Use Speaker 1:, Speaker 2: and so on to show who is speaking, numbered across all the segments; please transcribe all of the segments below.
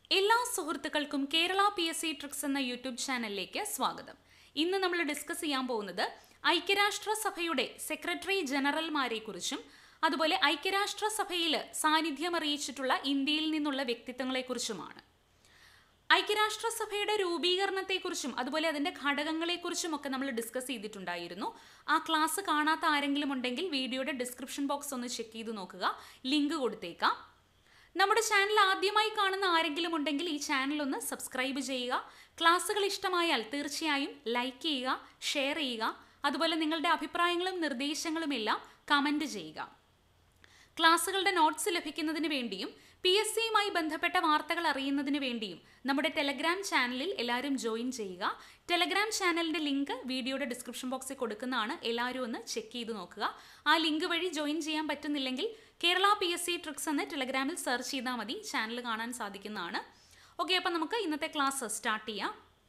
Speaker 1: എല്ലാ സുഹൃത്തുക്കൾക്കും Kerala P S C tricks എന്ന യൂട്യൂബ് ചാനലിലേക്ക് സ്വാഗതം ഇന്ന് നമ്മൾ ഡിസ്കസ് ചെയ്യാൻ പോകുന്നത് ഐക്യരാഷ്ട്രസഭയുടെ സെക്രട്ടറി ജനറൽമാരെ കുറിച്ചും അതുപോലെ ഐക്യരാഷ്ട്രസഭയിൽ സാന്നിധ്യം അറിയിച്ചിട്ടുള്ള ഇന്ത്യയിൽ നിന്നുള്ള വ്യക്തിത്വങ്ങളെക്കുറിച്ചുമാണ് ഐക്യരാഷ്ട്രസഭയുടെ രൂപീകരണത്തെക്കുറിച്ചും അതുപോലെ അതിന്റെ ഘടകങ്ങളെക്കുറിച്ചും ഒക്കെ നമ്മൾ ഡിസ്കസ് ചെയ്തിട്ടുണ്ടായിരുന്നു ആ ക്ലാസ് കാണാത്ത ആരെങ്കിലും ഉണ്ടെങ്കിൽ വീഡിയോയുടെ ഡിസ്ക്രിപ്ഷൻ ബോക്സ് ഒന്ന് ചെക്ക് ചെയ്ത് നോക്കുക ലിങ്ക് കൊടുത്തേക്കാം നമ്മുടെ ചാനൽ ആദ്യമായി കാണുന്ന ആരെങ്കിലും ഉണ്ടെങ്കിൽ ഈ ചാനൽ ഒന്ന് സബ്സ്ക്രൈബ് ചെയ്യുക ക്ലാസ്സുകൾ ഇഷ്ടമായാൽ തീർച്ചയായും ലൈക്ക് ചെയ്യുക ഷെയർ ചെയ്യുക അതുപോലെ നിങ്ങളുടെ അഭിപ്രായങ്ങളും നിർദ്ദേശങ്ങളും എല്ലാം കമൻറ്റ് ചെയ്യുക ക്ലാസ്സുകളുടെ നോട്ട്സ് ലഭിക്കുന്നതിന് വേണ്ടിയും പി എസ് സിയുമായി ബന്ധപ്പെട്ട വാർത്തകൾ അറിയുന്നതിന് വേണ്ടിയും നമ്മുടെ ടെലഗ്രാം ചാനലിൽ എല്ലാവരും ജോയിൻ ചെയ്യുക ടെലഗ്രാം ചാനലിന്റെ ലിങ്ക് വീഡിയോയുടെ ഡിസ്ക്രിപ്ഷൻ ബോക്സിൽ കൊടുക്കുന്നതാണ് എല്ലാവരും ഒന്ന് ചെക്ക് ചെയ്ത് നോക്കുക ആ ലിങ്ക് വഴി ജോയിൻ ചെയ്യാൻ പറ്റുന്നില്ലെങ്കിൽ Kerala P S C tricks എന്ന് ടെലഗ്രാമിൽ സെർച്ച് ചെയ്താൽ മതി ചാനൽ കാണാൻ സാധിക്കുന്നതാണ് ഓക്കെ അപ്പം നമുക്ക് ഇന്നത്തെ ക്ലാസ് സ്റ്റാർട്ട് ചെയ്യാം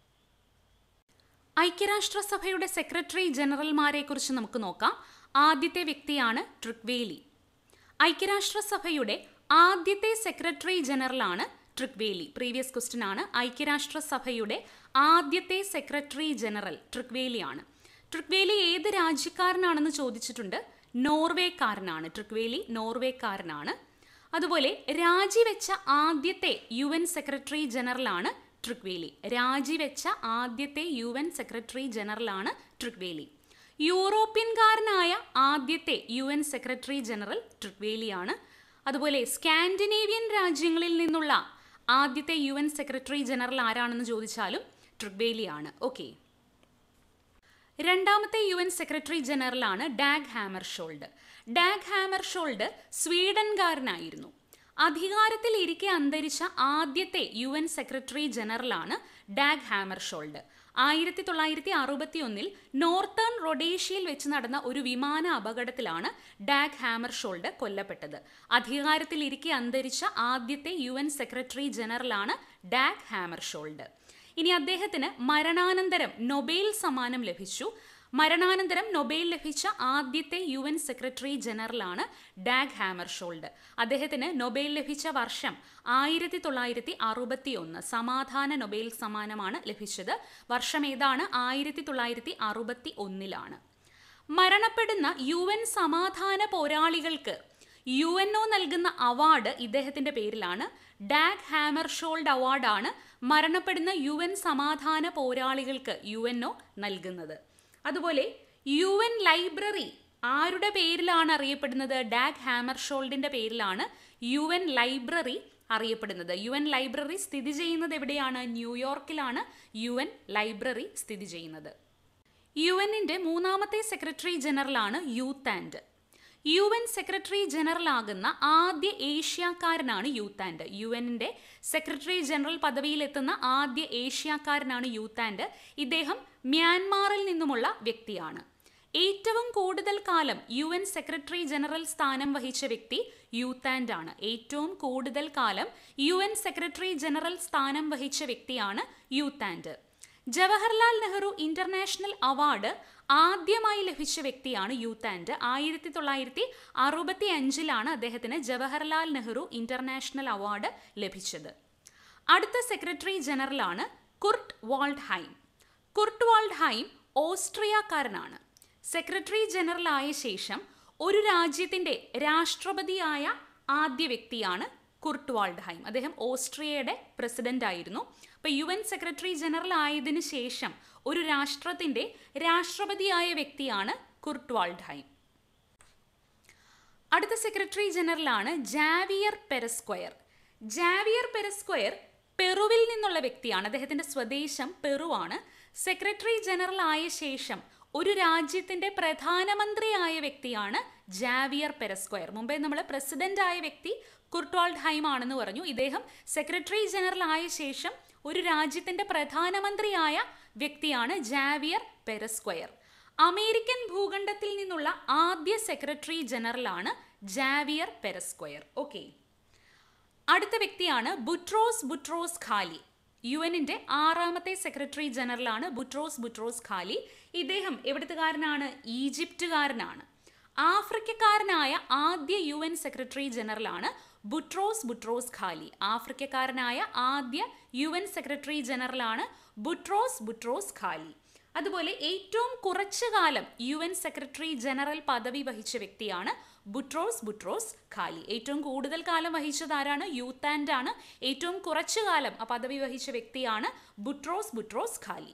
Speaker 1: ഐക്യരാഷ്ട്രസഭയുടെ സെക്രട്ടറി ജനറൽമാരെ കുറിച്ച് നമുക്ക് നോക്കാം ആദ്യത്തെ വ്യക്തിയാണ് ട്രിക്വേലി ഐക്യരാഷ്ട്രസഭയുടെ ആദ്യത്തെ സെക്രട്ടറി ജനറലാണ് ട്രിക്വേലി പ്രീവിയസ് ക്വസ്റ്റ്യൻ ആണ് ഐക്യരാഷ്ട്രസഭയുടെ ആദ്യത്തെ സെക്രട്ടറി ജനറൽ ട്രിക്വേലിയാണ് ട്രിക്വേലി ഏത് രാജ്യക്കാരനാണെന്ന് ചോദിച്ചിട്ടുണ്ട് നോർവേക്കാരനാണ് ട്രിക്വേലി നോർവേക്കാരനാണ് അതുപോലെ രാജിവെച്ച ആദ്യത്തെ യു എൻ സെക്രട്ടറി ജനറലാണ് ട്രിക്വേലി രാജിവെച്ച ആദ്യത്തെ യു എൻ സെക്രട്ടറി ജനറലാണ് ട്രിക്വേലി യൂറോപ്യൻകാരനായ ആദ്യത്തെ യു എൻ സെക്രട്ടറി ജനറൽ ട്രിക്വേലിയാണ് അതുപോലെ സ്കാൻഡിനേവിയൻ രാജ്യങ്ങളിൽ നിന്നുള്ള ആദ്യത്തെ യു എൻ സെക്രട്ടറി ജനറൽ ആരാണെന്ന് ചോദിച്ചാലും ട്രിക്വേലിയാണ് ഓക്കെ രണ്ടാമത്തെ യു എൻ സെക്രട്ടറി ജനറലാണ് ഡാഗ് ഹാമർഷോൾഡ് ഡാഗ് ഹാമർഷോൾഡ് സ്വീഡൻകാരനായിരുന്നു അധികാരത്തിൽ ഇരിക്കെ അന്തരിച്ച ആദ്യത്തെ യു എൻ സെക്രട്ടറി ജനറലാണ് ഡാഗ് ഹാമർഷോൾഡ് ആയിരത്തി തൊള്ളായിരത്തി അറുപത്തി ഒന്നിൽ നോർത്തേൺ റൊഡേഷ്യയിൽ വെച്ച് നടന്ന ഒരു വിമാന അപകടത്തിലാണ് ഡാഗ് ഹാമർഷോൾഡ് കൊല്ലപ്പെട്ടത് അധികാരത്തിൽ ഇരിക്കെ അന്തരിച്ച ആദ്യത്തെ യു എൻ സെക്രട്ടറി ജനറലാണ് ഡാഗ് ഹാമർഷോൾഡ് ഇനി അദ്ദേഹത്തിന് മരണാനന്തരം നൊബേൽ സമ്മാനം ലഭിച്ചു മരണാനന്തരം നൊബേൽ ലഭിച്ച ആദ്യത്തെ യു എൻ സെക്രട്ടറി ജനറലാണ് ഡാഗ് ഹാമർഷോൾഡ് അദ്ദേഹത്തിന് നൊബേൽ ലഭിച്ച വർഷം ആയിരത്തി തൊള്ളായിരത്തി അറുപത്തി ഒന്ന് സമാധാന നൊബേൽ സമ്മാനമാണ് ലഭിച്ചത് വർഷം ഏതാണ് ആയിരത്തി തൊള്ളായിരത്തി അറുപത്തി ഒന്നിലാണ് മരണപ്പെടുന്ന യു എൻ സമാധാന പോരാളികൾക്ക് യു എൻ ഒ നൽകുന്ന അവാർഡ് ഇദ്ദേഹത്തിന്റെ പേരിലാണ് ഡാഗ് ഹാമർഷോൾഡ് അവാർഡാണ് മരണപ്പെടുന്ന യു എൻ സമാധാന പോരാളികൾക്ക് യു എൻ ഒ നൽകുന്നത് അതുപോലെ യു എൻ ലൈബ്രറി ആരുടെ പേരിലാണ് അറിയപ്പെടുന്നത് ഡാഗ് ഹാമർഷോൾഡിന്റെ പേരിലാണ് യു എൻ ലൈബ്രറി അറിയപ്പെടുന്നത് യു എൻ ലൈബ്രറി സ്ഥിതി ചെയ്യുന്നത് എവിടെയാണ് ന്യൂയോർക്കിലാണ് യു എൻ ലൈബ്രറി സ്ഥിതി ചെയ്യുന്നത് യു എന്നിന്റെ മൂന്നാമത്തെ സെക്രട്ടറി ജനറലാണ് U Thant U N secretary general ആകുന്ന ആദ്യ ഏഷ്യക്കാരനാണ് യൂത്ത് ആൻഡ് യു എന്നിന്റെ സെക്രട്ടറി ജനറൽ പദവിയിലെത്തുന്ന ആദ്യ ഏഷ്യക്കാരനാണ് യൂത്ത് ആൻഡ് ഇദ്ദേഹം മ്യാൻമാറിൽ നിന്നുമുള്ള വ്യക്തിയാണ് ഏറ്റവും കൂടുതൽ കാലം യു എൻ സെക്രട്ടറി ജനറൽ സ്ഥാനം വഹിച്ച വ്യക്തി യൂത്ത് ആൻഡ് ആണ് ഏറ്റവും കൂടുതൽ കാലം യു എൻ സെക്രട്ടറി ജനറൽ സ്ഥാനം വഹിച്ച വ്യക്തിയാണ് U Thant Jawaharlal Nehru international award ആദ്യമായി ലഭിച്ച വ്യക്തിയാണ് യൂത്ത് ആൻഡ് ആയിരത്തി തൊള്ളായിരത്തി അറുപത്തി അഞ്ചിലാണ് അദ്ദേഹത്തിന് ജവഹർലാൽ നെഹ്റു ഇന്റർനാഷണൽ അവാർഡ് ലഭിച്ചത് അടുത്ത സെക്രട്ടറി ജനറലാണ് Kurt Waldheim Kurt Waldheim ഓസ്ട്രിയക്കാരനാണ് സെക്രട്ടറി ജനറൽ ആയ ശേഷം ഒരു രാജ്യത്തിന്റെ രാഷ്ട്രപതിയായ ആദ്യ വ്യക്തിയാണ് കുർട്ട് വാൾഡ് ഹൈം അദ്ദേഹം ഓസ്ട്രിയയുടെ പ്രസിഡന്റ് ആയിരുന്നു അപ്പൊ യു എൻ സെക്രട്ടറി ജനറൽ ആയതിനു ശേഷം ഒരു രാഷ്ട്രത്തിന്റെ രാഷ്ട്രപതിയായ വ്യക്തിയാണ് കുർട്ട് വാൾഡ് ഹൈം അടുത്ത സെക്രട്ടറി ജനറലാണ് ജാവിയർ പെരസ്ക്വയർ ജാവിയർ പെരസ്ക്വയർ പെറുവിൽ നിന്നുള്ള വ്യക്തിയാണ് അദ്ദേഹത്തിന്റെ സ്വദേശം പെറുവാണ് സെക്രട്ടറി ജനറൽ ആയ ശേഷം ഒരു രാജ്യത്തിന്റെ പ്രധാനമന്ത്രിയായ വ്യക്തിയാണ് ജാവിയർ പെരസ്ക്വയർ മുമ്പേ നമ്മൾ പ്രസിഡന്റ് ആയ വ്യക്തി കുർട്ടോൾഡ് ഹൈം ആണെന്ന് പറഞ്ഞു ഇദ്ദേഹം സെക്രട്ടറി ജനറൽ ആയ ശേഷം ഒരു രാജ്യത്തിന്റെ പ്രധാനമന്ത്രിയായ വ്യക്തിയാണ് ജാവിയർ പെരസ്ക്വയർ അമേരിക്കൻ ഭൂഖണ്ഡത്തിൽ നിന്നുള്ള ആദ്യ സെക്രട്ടറി ജനറലാണ് ജാവിയർ പെരസ്ക്വയർ ഓക്കെ അടുത്ത വ്യക്തിയാണ് ബുട്രോസ് ബുട്രോസ് ഖാലി യു എന്നിന്റെ ആറാമത്തെ സെക്രട്ടറി ജനറലാണ് ബുട്രോസ് ബുട്രോസ് ഖാലി ഇദ്ദേഹം എവിടുത്തുകാരനാണ് ഈജിപ്തുകാരനാണ് ആഫ്രിക്കക്കാരനായ ആദ്യ യു എൻ സെക്രട്ടറി ജനറലാണ് ബുട്രോസ് ബുട്രോസ് ഖാലി ആഫ്രിക്കക്കാരനായ ആദ്യ യു എൻ സെക്രട്ടറി ജനറലാണ് ബുട്രോസ് ബുട്രോസ് ഖാലി അതുപോലെ ഏറ്റവും കുറച്ചു കാലം യു എൻ സെക്രട്ടറി ജനറൽ പദവി വഹിച്ച വ്യക്തിയാണ് ബുട്രോസ് ബുട്രോസ് ഖാലി ഏറ്റവും കൂടുതൽ കാലം വഹിച്ചത് ആരാണ് യൂത്ത് ആൻഡ് ആണ് ഏറ്റവും കുറച്ചു കാലം ആ പദവി വഹിച്ച വ്യക്തിയാണ് ബുട്രോസ് ബുട്രോസ് ഖാലി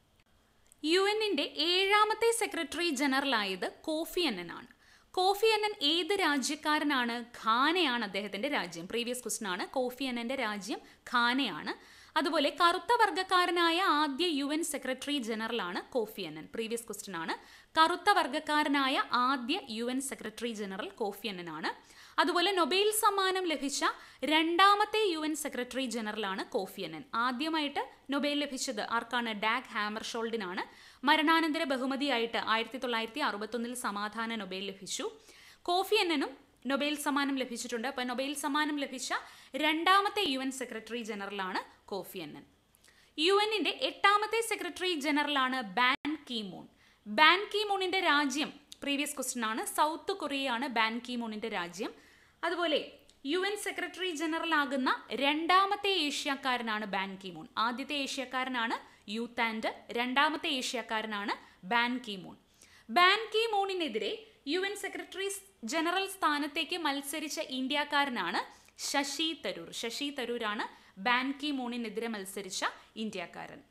Speaker 1: യു എന്നിന്റെ ഏഴാമത്തെ സെക്രട്ടറി ജനറൽ ആയത് കോഫി അന്നൻ ആണ് കോഫി അന്നൻ ഏത് രാജ്യക്കാരനാണ് ഖാനയാണ് അദ്ദേഹത്തിന്റെ രാജ്യം പ്രീവിയസ് ക്വസ്റ്റൻ ആണ് കോഫി അന്നന്റെ രാജ്യം ഖാനയാണ് അതുപോലെ കറുത്ത വർഗ്ഗക്കാരനായ ആദ്യ യു എൻ സെക്രട്ടറി ജനറൽ ആണ് കോഫി അന്നൻ പ്രീവിയസ് ക്വസ്റ്റൻ ആണ് കറുത്ത വർഗ്ഗക്കാരനായ ആദ്യ U N secretary general Kofi Annan ആണ് അതുപോലെ നൊബേൽ സമ്മാനം ലഭിച്ച രണ്ടാമത്തെ യു എൻ സെക്രട്ടറി ജനറലാണ് കോഫി അന്നൻ ആദ്യമായിട്ട് നൊബേൽ ലഭിച്ചത് ആർക്കാണ് ഡാഗ് ഹാമർഷോൾഡിനാണ് മരണാനന്തര ബഹുമതിയായിട്ട് ആയിരത്തി തൊള്ളായിരത്തി അറുപത്തൊന്നിൽ സമാധാന നൊബേൽ ലഭിച്ചു കോഫി അന്നനും നൊബേൽ സമ്മാനം ലഭിച്ചിട്ടുണ്ട് അപ്പോൾ നൊബേൽ സമ്മാനം ലഭിച്ച രണ്ടാമത്തെ യു എൻ സെക്രട്ടറി ജനറലാണ് കോഫി അന്നൻ യു എന്നിന്റെ എട്ടാമത്തെ സെക്രട്ടറി ജനറലാണ് ബാൻ കീമൂൺ ബാൻ കീമൂണിന്റെ രാജ്യം പ്രീവിയസ് ക്വസ്റ്റ്യൻ ആണ് സൗത്ത് കൊറിയയാണ് ബാൻ കീമൂണിന്റെ രാജ്യം അതുപോലെ യു എൻ സെക്രട്ടറി ജനറൽ ആകുന്ന രണ്ടാമത്തെ ഏഷ്യക്കാരനാണ് ബാൻ കീമൂൺ ആദ്യത്തെ ഏഷ്യക്കാരനാണ് യൂത്ത് ആൻഡ് രണ്ടാമത്തെ ഏഷ്യക്കാരനാണ് ബാൻ കീമൂൺ ബാൻ കീമൂണിനെതിരെ യു എൻ സെക്രട്ടറി ജനറൽ സ്ഥാനത്തേക്ക് മത്സരിച്ച ഇന്ത്യക്കാരനാണ് ശശി തരൂർ ശശി തരൂരാണ് ബാൻ കി മൂണിനെതിരെ മത്സരിച്ച ഇന്ത്യക്കാരൻ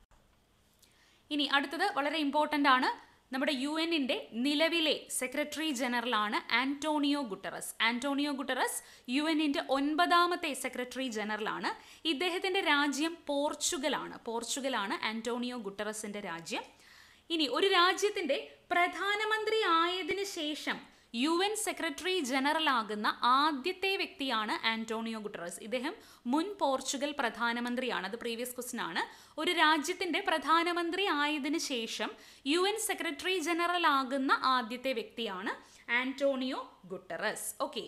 Speaker 1: ഇനി അടുത്തത് വളരെ ഇമ്പോർട്ടൻ്റ് ആണ് നമ്മുടെ യു എന്നിൻ്റെ നിലവിലെ സെക്രട്ടറി ജനറൽ ആണ് Antonio Guterres Antonio Guterres U എന്നിൻ്റെ ഒൻപതാമത്തെ സെക്രട്ടറി ജനറൽ ആണ് ഇദ്ദേഹത്തിൻ്റെ രാജ്യം പോർച്ചുഗലാണ് പോർച്ചുഗലാണ് ആന്റോണിയോ ഗുട്ടറസിൻ്റെ രാജ്യം ഇനി ഒരു രാജ്യത്തിൻ്റെ പ്രധാനമന്ത്രി ആയതിനു ശേഷം യു എൻ സെക്രട്ടറി ജനറൽ ആകുന്ന ആദ്യത്തെ വ്യക്തിയാണ് ആന്റോണിയോ ഗുട്ടറസ് ഇദ്ദേഹം മുൻ പോർച്ചുഗൽ പ്രധാനമന്ത്രിയാണ് അത് പ്രീവിയസ് ക്വസ്റ്റൻ ആണ് ഒരു രാജ്യത്തിന്റെ പ്രധാനമന്ത്രി ആയതിനു ശേഷം യു എൻ സെക്രട്ടറി ജനറൽ ആകുന്ന ആദ്യത്തെ വ്യക്തിയാണ് ആന്റോണിയോ ഗുട്ടറസ് ഓക്കെ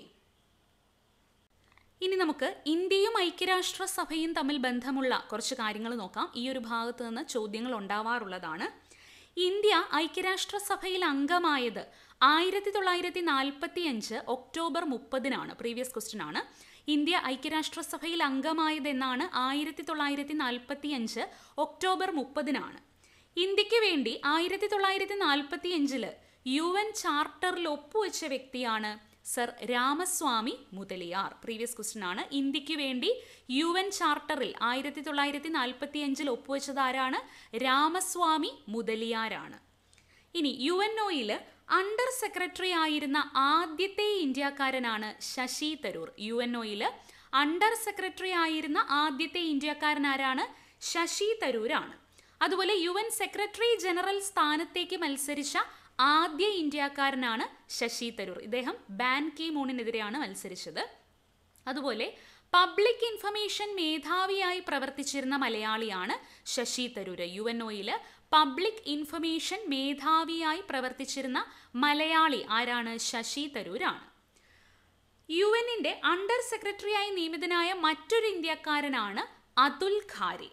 Speaker 1: ഇനി നമുക്ക് ഇന്ത്യയും ഐക്യരാഷ്ട്രസഭയും തമ്മിൽ ബന്ധമുള്ള കുറച്ച് കാര്യങ്ങൾ നോക്കാം ഈ ഒരു ഭാഗത്ത് നിന്ന് ചോദ്യങ്ങൾ ഉണ്ടാവാറുള്ളതാണ് ഇന്ത്യ ഐക്യരാഷ്ട്രസഭയിൽ അംഗമായത് ആയിരത്തി തൊള്ളായിരത്തി നാൽപ്പത്തി അഞ്ച് ഒക്ടോബർ മുപ്പതിനാണ് പ്രീവിയസ് ക്വസ്റ്റ്യൻ ആണ് ഇന്ത്യ ഐക്യരാഷ്ട്രസഭയിൽ അംഗമായത് എന്നാണ് ആയിരത്തി തൊള്ളായിരത്തി നാൽപ്പത്തി അഞ്ച് ഒക്ടോബർ മുപ്പതിനാണ് ഇന്ത്യക്ക് വേണ്ടി ആയിരത്തി തൊള്ളായിരത്തി നാൽപ്പത്തി അഞ്ചില് യു എൻ ചാർട്ടറിൽ ഒപ്പുവെച്ച വ്യക്തിയാണ് sir Ramaswamy Mudaliar previous question ആണ് ഇന്ത്യക്ക് വേണ്ടി യു എൻ ചാർട്ടറിൽ ആയിരത്തി തൊള്ളായിരത്തി നാൽപ്പത്തി അഞ്ചിൽ ഒപ്പുവെച്ചത് ആരാണ് രാമസ്വാമി മുതലിയാരാണ് ഇനി യു എൻ ഒയിൽ അണ്ടർ സെക്രട്ടറി ആയിരുന്ന ആദ്യത്തെ ഇന്ത്യക്കാരനാണ് ശശി തരൂർ യു എൻ ഒയിൽ അണ്ടർ സെക്രട്ടറി ആയിരുന്ന ആദ്യത്തെ ഇന്ത്യക്കാരൻ ആരാണ് ശശി തരൂരാണ് അതുപോലെ യു എൻ സെക്രട്ടറി ജനറൽ സ്ഥാനത്തേക്ക് മത്സരിച്ച ആദ്യ ഇന്ത്യക്കാരനാണ് ശശി തരൂർ ഇദ്ദേഹം ബാൻ കി മൂണിനെതിരെയാണ് മത്സരിച്ചത് അതുപോലെ പബ്ലിക് ഇൻഫർമേഷൻ മേധാവിയായി പ്രവർത്തിച്ചിരുന്ന മലയാളിയാണ് ശശി തരൂർ യു എൻ ഒയിൽ പബ്ലിക് ഇൻഫർമേഷൻ മേധാവിയായി പ്രവർത്തിച്ചിരുന്ന മലയാളി ആരാണ് ശശി തരൂരാണ് യു എന്നിന്റെ അണ്ടർ സെക്രട്ടറിയായി നിയമിതനായ മറ്റൊരു ഇന്ത്യക്കാരനാണ് അതുൽ ഖാരെ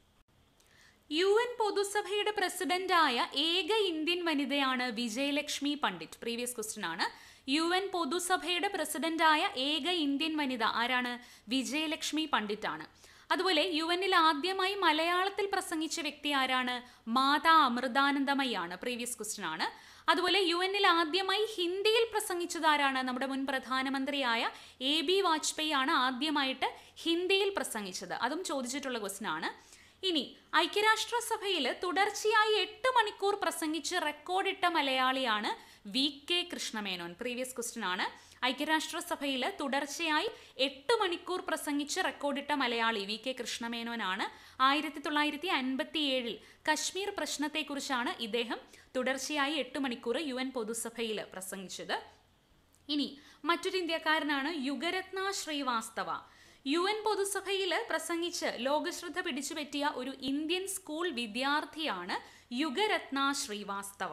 Speaker 1: യു എൻ പൊതുസഭയുടെ പ്രസിഡന്റായ ഏക ഇന്ത്യൻ വനിതയാണ് വിജയലക്ഷ്മി പണ്ഡിറ്റ് പ്രീവിയസ് ക്വസ്റ്റ്യൻ ആണ് യു എൻ പൊതുസഭയുടെ പ്രസിഡന്റായ ഏക ഇന്ത്യൻ വനിത ആരാണ് വിജയലക്ഷ്മി പണ്ഡിറ്റ് ആണ് അതുപോലെ യു എന്നിൽ ആദ്യമായി മലയാളത്തിൽ പ്രസംഗിച്ച വ്യക്തി ആരാണ് മാതാ അമൃതാനന്ദമയാണ് പ്രീവിയസ് ക്വസ്റ്റ്യൻ ആണ് അതുപോലെ യു എന്നിൽ ആദ്യമായി ഹിന്ദിയിൽ പ്രസംഗിച്ചത് ആരാണ് നമ്മുടെ മുൻ പ്രധാനമന്ത്രിയായ എ ബി വാജ്പേയി ആണ് ആദ്യമായിട്ട് ഹിന്ദിയിൽ പ്രസംഗിച്ചത് അതും ചോദിച്ചിട്ടുള്ള ക്വസ്റ്റ്യൻ ആണ് ഇനി ഐക്യരാഷ്ട്രസഭയിൽ തുടർച്ചയായി എട്ട് മണിക്കൂർ പ്രസംഗിച്ച് റെക്കോർഡിട്ട മലയാളിയാണ് V K Krishna Menon previous question ആണ് ഐക്യരാഷ്ട്രസഭയിൽ തുടർച്ചയായി എട്ട് മണിക്കൂർ പ്രസംഗിച്ച് റെക്കോർഡിട്ട മലയാളി വി കെ കൃഷ്ണമേനോനാണ് ആയിരത്തി തൊള്ളായിരത്തി അൻപത്തി ഏഴിൽ കശ്മീർ പ്രശ്നത്തെക്കുറിച്ചാണ് ഇദ്ദേഹം തുടർച്ചയായി എട്ട് മണിക്കൂർ യു എൻ പൊതുസഭയിൽ പ്രസംഗിച്ചത് ഇനി മറ്റൊരു ഇന്ത്യക്കാരനാണ് യുഗരത്ന ശ്രീവാസ്തവ യു എൻ പൊതുസഭയിൽ പ്രസംഗിച്ച് ലോകശ്രദ്ധ പിടിച്ചുപറ്റിയ ഒരു ഇന്ത്യൻ സ്കൂൾ വിദ്യാർത്ഥിയാണ് യുഗരത്ന ശ്രീവാസ്തവ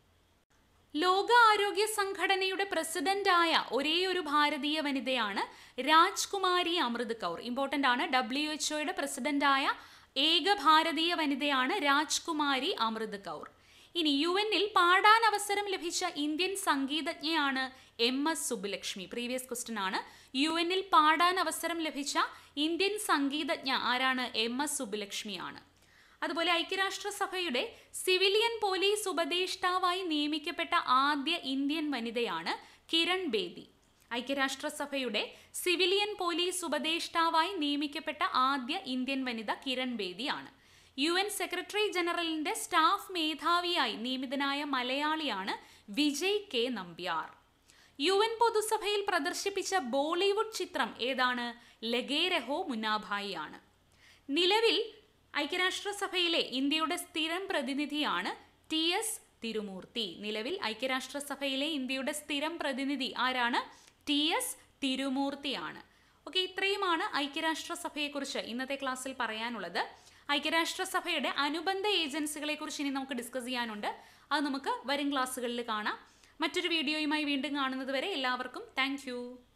Speaker 1: ലോക ആരോഗ്യ സംഘടനയുടെ പ്രസിഡന്റായ ഒരേ ഒരു ഭാരതീയ വനിതയാണ് രാജ്കുമാരി അമൃത് കൗർ ഇമ്പോർട്ടൻ്റ് ആണ് ഡബ്ല്യു എച്ച്ഒയുടെ പ്രസിഡന്റായ ഏക ഭാരതീയ വനിതയാണ് രാജ്കുമാരി അമൃത് കൗർ ഇനി യു എന്നിൽ പാടാൻ അവസരം ലഭിച്ച ഇന്ത്യൻ സംഗീതജ്ഞയാണ് M S Subbulakshmi previous question ആണ് യു എന്നിൽ പാടാൻ അവസരം ലഭിച്ച ഇന്ത്യൻ സംഗീതജ്ഞ ആരാണ് എം എസ് സുബ്ബുലക്ഷ്മിയാണ് അതുപോലെ ഐക്യരാഷ്ട്രസഭയുടെ സിവിലിയൻ പോലീസ് ഉപദേഷ്ടാവായി നിയമിക്കപ്പെട്ട ആദ്യ ഇന്ത്യൻ വനിതയാണ് കിരൺ ബേദി ഐക്യരാഷ്ട്രസഭയുടെ സിവിലിയൻ പോലീസ് ഉപദേഷ്ടാവായി നിയമിക്കപ്പെട്ട ആദ്യ ഇന്ത്യൻ വനിത കിരൺ ബേദിയാണ് യു എൻ സെക്രട്ടറി ജനറലിന്റെ സ്റ്റാഫ് മേധാവിയായി നിയമിതനായ മലയാളിയാണ് Vijay K Nambiar U N പൊതുസഭയിൽ പ്രദർശിപ്പിച്ച ബോളിവുഡ് ചിത്രം ഏതാണ് ലഗേ രഹോ മുനാഭായി ആണ് നിലവിൽ ഐക്യരാഷ്ട്രസഭയിലെ ഇന്ത്യയുടെ സ്ഥിരം പ്രതിനിധിയാണ് ടി എസ് തിരുമൂർത്തി നിലവിൽ ഐക്യരാഷ്ട്രസഭയിലെ ഇന്ത്യയുടെ സ്ഥിരം പ്രതിനിധി ആരാണ് ടി എസ് തിരുമൂർത്തിയാണ് ഓക്കെ ഇത്രയുമാണ് ഐക്യരാഷ്ട്രസഭയെക്കുറിച്ച് ഇന്നത്തെ ക്ലാസ്സിൽ പറയാനുള്ളത് ഐക്യരാഷ്ട്രസഭയുടെ അനുബന്ധ ഏജൻസികളെ കുറിച്ച് ഇനി നമുക്ക് ഡിസ്കസ് ചെയ്യാനുണ്ട് അത് നമുക്ക് വരും ക്ലാസ്സുകളിൽ കാണാം മറ്റൊരു വീഡിയോയുമായി വീണ്ടും കാണുന്നത് വരെ എല്ലാവർക്കും താങ്ക്